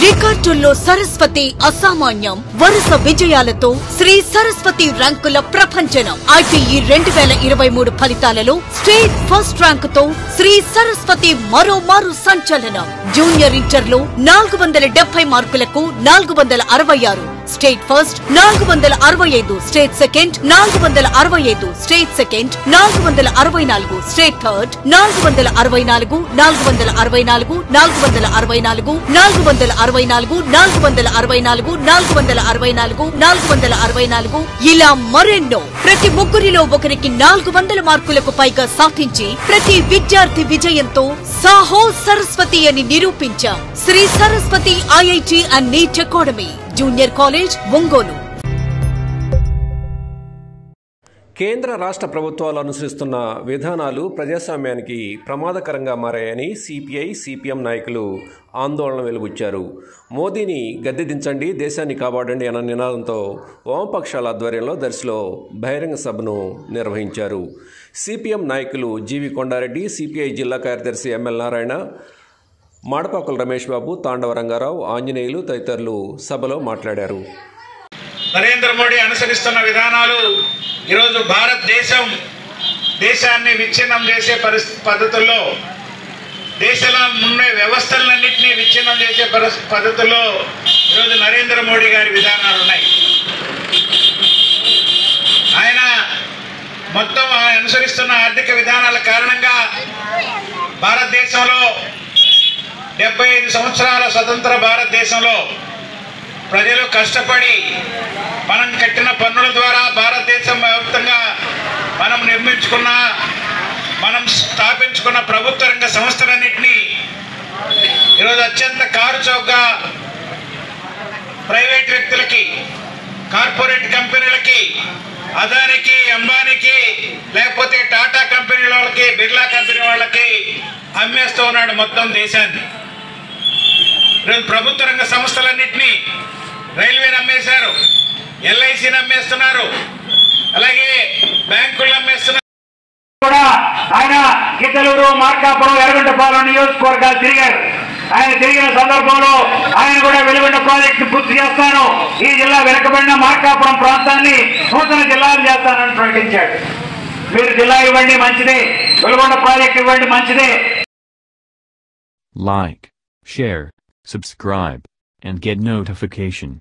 రికార్డుల్లో సరస్వతి అసామాన్యం వరుస విజయాలతో శ్రీ సరస్వతి ర్యాంకుల ప్రపంచనం ఐటీఈ రెండు వేల ఇరవై మూడు ఫలితాలలో స్టేట్ ఫస్ట్ ర్యాంక్ తో శ్రీ సరస్వతి మరో మారు సంచలనం జూనియర్ ఇంటర్ లో నాలుగు వందల డెబ్బై మార్కులకు నాలుగు వందల అరవై ఆరు స్టేట్ ఫస్ట్ నాలుగు వందల అరవై ఐదు స్టేట్ సెకండ్ నాలుగు వందల అరవై ఐదు స్టేట్ సెకండ్ నాలుగు వందల అరవై నాలుగు స్టేట్ థర్డ్ నాలుగు వందల అరవై నాలుగు నాలుగు వందల అరవై నాలుగు నాలుగు వందల అరవై నాలుగు నాలుగు వందల అరవై నాలుగు నాలుగు వందల అరవై నాలుగు నాలుగు వందల అరవై నాలుగు నాలుగు వందల అరవై నాలుగు ఇలా మరెన్నో ప్రతి ముగ్గురిలో ఒకరికి నాలుగు వందల మార్కులకు పైగా సాధించి ప్రతి విద్యార్థి విజయంతో సాహో సరస్వతి అని నిరూపించాం Shri Saraswati IIT and NEET academy junior college Ongole కేంద్ర రాష్ట్ర ప్రభుత్వాలు అనుసరిస్తున్న విధానాలు ప్రజాస్వామ్యానికి ప్రమాదకరంగా మారాయని సిపిఐ సిపిఎం నాయకులు ఆందోళన వెలుబుచ్చారు మోదీని గద్దెదించండి దేశాన్ని కాపాడండి అన్న నినాదంతో వామపక్షాల ఆధ్వర్యంలో దర్శిలో బహిరంగ సభను నిర్వహించారు సిపిఎం నాయకులు జీవి కొండారెడ్డి సిపిఐ జిల్లా కార్యదర్శి ఎంఎల్ నారాయణ మాడపాకుల రమేష్ బాబు తాండవ రంగారావు ఆంజనేయులు తదితరులు సభలో మాట్లాడారు నరేంద్ర మోడీ అనుసరిస్తున్న విధానాలు ఈరోజు భారతదేశం దేశాన్ని విచ్ఛిన్నం చేసే పరిస్థితి పద్ధతుల్లో దేశంలో ఉండే వ్యవస్థలన్నింటినీ విచ్ఛిన్నం చేసే పరిస్థితి పద్ధతుల్లో ఈరోజు నరేంద్ర మోడీ గారి విధానాలు ఉన్నాయి ఆయన మొత్తం ఆయన అనుసరిస్తున్న ఆర్థిక విధానాల కారణంగా భారతదేశంలో డెబ్బై ఐదు సంవత్సరాల స్వతంత్ర భారతదేశంలో ప్రజలు కష్టపడి మనం కట్టిన పన్నుల ద్వారా భారతదేశం వ్యాప్తంగా మనం నిర్మించుకున్న మనం స్థాపించుకున్న ప్రభుత్వ రంగ సంస్థలన్నింటినీ ఈరోజు అత్యంత కారు చౌకగా ప్రైవేట్ వ్యక్తులకి కార్పొరేట్ కంపెనీలకి అదానికి అంబానీకి లేకపోతే టాటా కంపెనీ వాళ్ళకి బిర్లా కంపెనీ వాళ్ళకి అమ్మేస్తూ ఉన్నాడు మొత్తం దేశాన్ని ఈరోజు ప్రభుత్వ రంగ సంస్థలన్నింటినీ రైల్వేని అమ్మేశారు ఎల్ఐసిని అమ్మేస్తున్నారు అలాగే బ్యాంకులను అమ్మేస్తున్నారు కూడా ఆయన గిద్దలూరు మార్కాపురం ఎర్రగొండపాలెం నియోజకవర్గాలు తిరిగారు ఆయన తిరిగిన సందర్భంలో ఆయన కూడా వెలుగొండ ప్రాజెక్టు పూర్తి చేస్తాను ఈ జిల్లా వెనకబడిన మార్కాపురం ప్రాంతాన్ని నూతన జిల్లాలు చేస్తానని ప్రకటించాడు మీరు జిల్లా ఇవ్వండి మంచిదే వెలుగొండ ప్రాజెక్టు ఇవ్వండి మంచిదే Like, share, subscribe, and get notification.